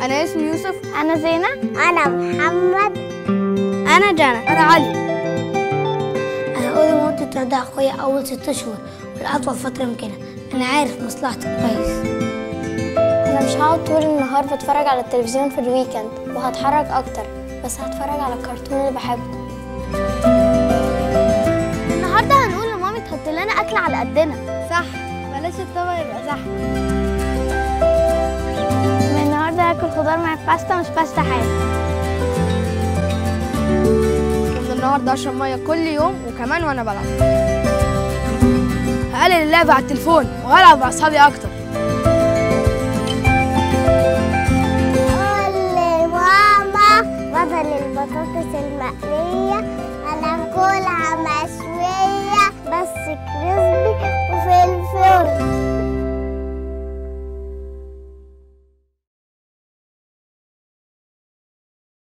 انا اسمي يوسف أنا زينة أنا محمد انا جانا انا علي أنا أول مرة ترضع أخويا أول ست شهور والأطول فترة ممكنة أنا عارف مصلحتك كويس أنا مش هقعد طول النهار بتفرج على التلفزيون في الويكند وهتحرك أكتر بس هتفرج على الكرتون اللي بحبه النهاردة هنقول لمامي تحط لنا أكل على قدنا صح بلاش الطبق يبقى زحمه من النهاردة هاكل خضار مع باستا مش باستا حاجة من النهارده اشرب ميه كل يوم وكمان وانا بلعب هقلل اللعب على التليفون وهلعب مع اصحابي اكتر قول لماما بدل البطاطس المقلية أنا أكلها مشوية بس كريسبي وفي الفرن